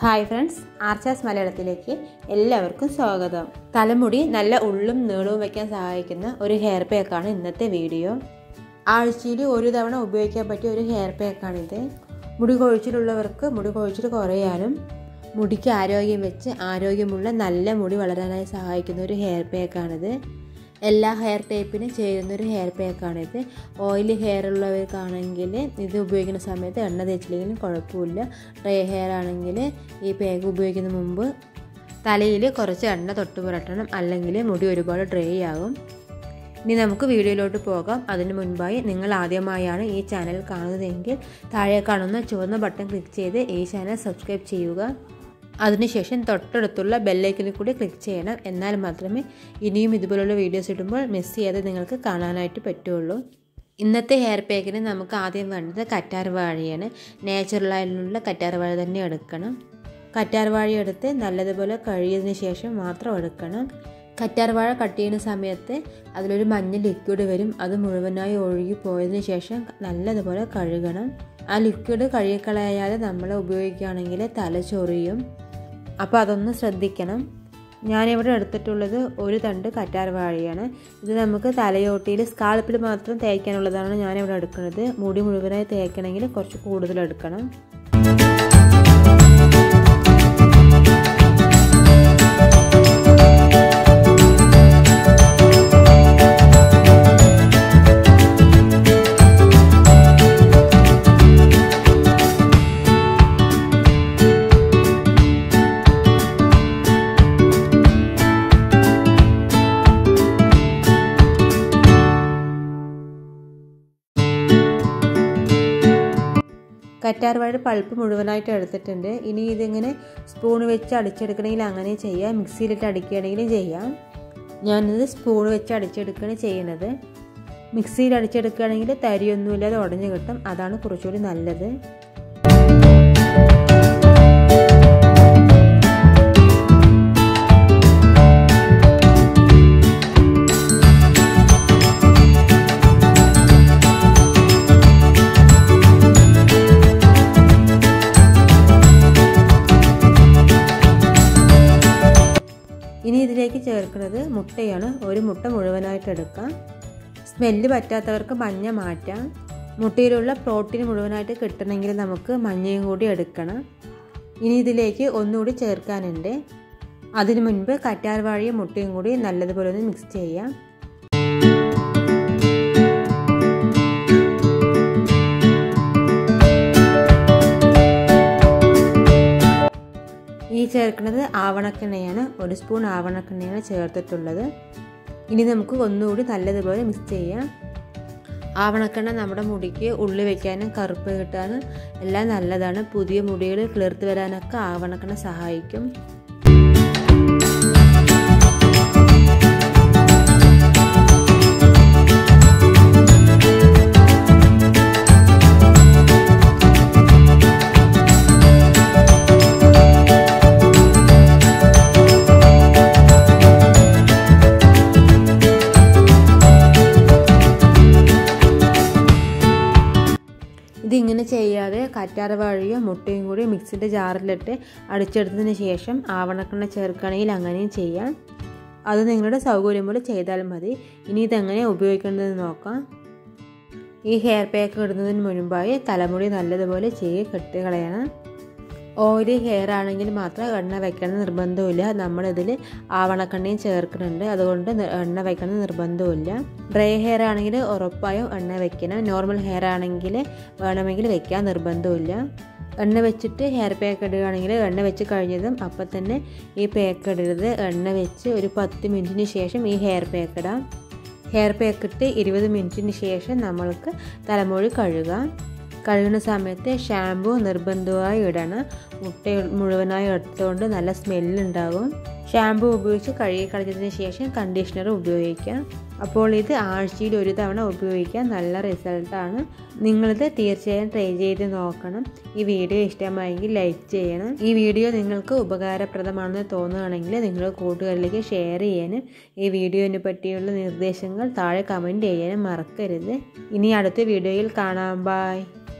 hi friends ആർച്ചാസ് മലയാളത്തിലേക്ക് എല്ലാവർക്കും സ്വാഗതം തലമുടി നല്ല ഉള്ളും നീളവും വയ്ക്കാൻ സഹായിക്കുന്ന ഒരു ഹെയർ പാക്കാണ് ഇന്നത്തെ വീഡിയോ ആഴ്ചയിൽ ഒരു തവണ ഉപയോഗിക്കാൻ പറ്റിയ ഒരു ഹെയർ പാക്കാണിത് മുടി കൊഴിച്ചിലുള്ളവർക്ക് മുടി കൊഴിച്ചിൽ കുറയാനും മുടിക്ക് ആരോഗ്യം വെച്ച് ആരോഗ്യമുള്ള നല്ല മുടി വളരാനായി സഹായിക്കുന്ന ഒരു ഹെയർ പാക്കാണിത് എല്ലാ ഹെയർ ടൈപ്പിനും ചേരുന്ന ഒരു ഹെയർ പാക്കാണിത് ഓയിലി ഹെയർ ഉള്ളവർക്കാണെങ്കിൽ ഇത് ഉപയോഗിക്കുന്ന സമയത്ത് എണ്ണ തേച്ചില്ലെങ്കിലും കുഴപ്പമില്ല ഡ്രൈ ഹെയർ ആണെങ്കിൽ ഈ പാക്ക് ഉപയോഗിക്കുന്ന മുമ്പ് തലയിൽ കുറച്ച് എണ്ണ തൊട്ട് പുരട്ടണം അല്ലെങ്കിൽ മുടി ഒരുപാട് ഡ്രൈ ആകും ഇനി നമുക്ക് വീഡിയോയിലോട്ട് പോകാം അതിന് മുൻപായി നിങ്ങൾ ആദ്യമായാണ് ഈ ചാനൽ കാണുന്നതെങ്കിൽ താഴെ കാണുന്ന ചുവന്ന ബട്ടൺ ക്ലിക്ക് ചെയ്ത് ഈ ചാനൽ സബ്സ്ക്രൈബ് ചെയ്യുക അതിനുശേഷം തൊട്ടടുത്തുള്ള ബെല്ലൈക്കനിൽ കൂടി ക്ലിക്ക് ചെയ്യണം എന്നാൽ മാത്രമേ ഇനിയും ഇതുപോലുള്ള വീഡിയോസ് ഇടുമ്പോൾ മിസ് ചെയ്യാതെ നിങ്ങൾക്ക് കാണാനായിട്ട് പറ്റുള്ളൂ ഇന്നത്തെ ഹെയർ പാക്കിന് നമുക്ക് ആദ്യം വേണ്ടത് കറ്റാർ വാഴയാണ് നാച്ചുറലായിട്ടുള്ള കറ്റാർ വാഴ തന്നെ എടുക്കണം കറ്റാർ വാഴ എടുത്ത് നല്ലതുപോലെ കഴുകിയതിന് ശേഷം മാത്രം എടുക്കണം കറ്റാർ വാഴ കട്ട് ചെയ്യുന്ന സമയത്ത് അതിലൊരു മഞ്ഞ ലിക്വിഡ് വരും അത് മുഴുവനായി ഒഴുകി പോയതിന് ശേഷം നല്ലതുപോലെ കഴുകണം ആ ലിക്വിഡ് കഴുകിക്കളയാതെ നമ്മൾ ഉപയോഗിക്കുകയാണെങ്കിൽ തല ചൊറിയും അപ്പോൾ അതൊന്ന് ശ്രദ്ധിക്കണം ഞാനിവിടെ എടുത്തിട്ടുള്ളത് ഒരു തണ്ട് കറ്റാർ വാഴയാണ് ഇത് നമുക്ക് തലയോട്ടിയിൽ സ്കാൾപ്പിൽ മാത്രം തേക്കാനുള്ളതാണ് ഞാനിവിടെ എടുക്കുന്നത് മുടി മുഴുവനായി തേക്കണമെങ്കിൽ കുറച്ച് കൂടുതൽ എടുക്കണം കറ്റാർവാഴ പൾപ്പ് മുഴുവനായിട്ട് എടുത്തിട്ടുണ്ട് ഇനി ഇതിങ്ങനെ സ്പൂൺ വെച്ച് അടിച്ചെടുക്കണമെങ്കിൽ അങ്ങനെ ചെയ്യാം മിക്സിയിലിട്ട് അടിക്കുകയാണെങ്കിലും ചെയ്യാം ഞാനിത് സ്പൂൺ വെച്ച് അടിച്ചെടുക്കുകയാണ് ചെയ്യുന്നത് മിക്സിയിൽ അടിച്ചെടുക്കുകയാണെങ്കിൽ തരിയൊന്നുമില്ലാതെ ഉടഞ്ഞു കിട്ടും അതാണ് കുറച്ചുകൂടി നല്ലത് ഇനി ഇതിലേക്ക് ചേർക്കുന്നത് മുട്ടയാണ് ഒരു മുട്ട മുഴുവനായിട്ട് എടുക്കാം സ്മെല്ല് പറ്റാത്തവർക്ക് മഞ്ഞ മാറ്റാം മുട്ടയിലുള്ള പ്രോട്ടീൻ മുഴുവനായിട്ട് കിട്ടണമെങ്കിൽ നമുക്ക് മഞ്ഞയും കൂടി എടുക്കണം ഇനി ഇതിലേക്ക് ഒന്നുകൂടി ചേർക്കാനുണ്ട് അതിനു മുൻപ് കറ്റാർ വാഴയും മുട്ടയും കൂടി നല്ലതുപോലെ ഒന്ന് മിക്സ് ചെയ്യാം ഈ ചേർക്കുന്നത് ആവണക്കെണ്ണയാണ് ഒരു സ്പൂൺ ആവണക്കെണ്ണയാണ് ചേർത്തിട്ടുള്ളത് ഇനി നമുക്ക് ഒന്നുകൂടി നല്ലതുപോലെ മിക്സ് ചെയ്യാം ആവണക്കെണ്ണ നമ്മുടെ മുടിക്ക് ഉള്ളി വയ്ക്കാനും കറുപ്പ് കിട്ടാനും എല്ലാം നല്ലതാണ് പുതിയ മുടികൾ കിളിർത്ത് വരാനൊക്കെ ആവണക്കെണ്ണ സഹായിക്കും ഇതിങ്ങനെ ചെയ്യാതെ കറ്റാർ വാഴയോ മുട്ടയും കൂടി മിക്സിൻ്റെ ജാറിലിട്ട് അടിച്ചെടുത്തതിന് ശേഷം ആവണക്കെണ്ണ ചേർക്കുകയാണെങ്കിൽ അങ്ങനെയും ചെയ്യാം അത് നിങ്ങളുടെ സൗകര്യം പോലെ ചെയ്താൽ മതി ഇനി ഇതെങ്ങനെ ഉപയോഗിക്കേണ്ടതെന്ന് നോക്കാം ഈ ഹെയർ പാക്ക് ഇടുന്നതിന് മുൻപായി തലമുടി നല്ലതുപോലെ ചെയ്ത് കെട്ടി കളയണം ഓയിലി ഹെയർ ആണെങ്കിൽ മാത്രം എണ്ണ വയ്ക്കണം നിർബന്ധമില്ല നമ്മളിതിൽ ആവണക്കെണ്ണയും ചേർക്കുന്നുണ്ട് അതുകൊണ്ട് എണ്ണ വയ്ക്കണം നിർബന്ധമില്ല ഡ്രൈ ഹെയർ ആണെങ്കിൽ ഉറപ്പായും എണ്ണ വെക്കണം നോർമൽ ഹെയർ ആണെങ്കിൽ വേണമെങ്കിൽ വെക്കാൻ നിർബന്ധമില്ല എണ്ണ വെച്ചിട്ട് ഹെയർ പാക്ക് ഇടുകയാണെങ്കിൽ എണ്ണ വെച്ച് കഴിഞ്ഞതും അപ്പം തന്നെ ഈ പാക്ക് ഇടരുത് എണ്ണ വെച്ച് ഒരു പത്ത് മിനിറ്റിന് ശേഷം ഈ ഹെയർ പാക്ക് ഇടാം ഹെയർ പാക്ക് ഇട്ട് ഇരുപത് മിനിറ്റിന് ശേഷം നമ്മൾക്ക് തലമുടി കഴുകാം കഴുകുന്ന സമയത്ത് ഷാമ്പു നിർബന്ധമായി ഇടണം മുട്ട മുഴുവനായി എടുത്തുകൊണ്ട് നല്ല സ്മെല്ലുണ്ടാകും ഷാമ്പു ഉപയോഗിച്ച് കഴുകി കളഞ്ഞതിന് ശേഷം കണ്ടീഷണർ ഉപയോഗിക്കാം അപ്പോൾ ഇത് ആഴ്ചയിൽ ഒരു തവണ ഉപയോഗിക്കാൻ നല്ല റിസൾട്ടാണ് നിങ്ങളിത് തീർച്ചയായും ട്രൈ ചെയ്ത് നോക്കണം ഈ വീഡിയോ ഇഷ്ടമായെങ്കിൽ ലൈക്ക് ചെയ്യണം ഈ വീഡിയോ നിങ്ങൾക്ക് ഉപകാരപ്രദമാണെന്ന് തോന്നുകയാണെങ്കിൽ നിങ്ങൾ കൂട്ടുകാരിലേക്ക് ഷെയർ ചെയ്യാനും ഈ വീഡിയോനെ പറ്റിയുള്ള നിർദ്ദേശങ്ങൾ താഴെ കമൻറ്റ് ചെയ്യാനും മറക്കരുത് ഇനി അടുത്ത വീഡിയോയിൽ കാണാം ബായ്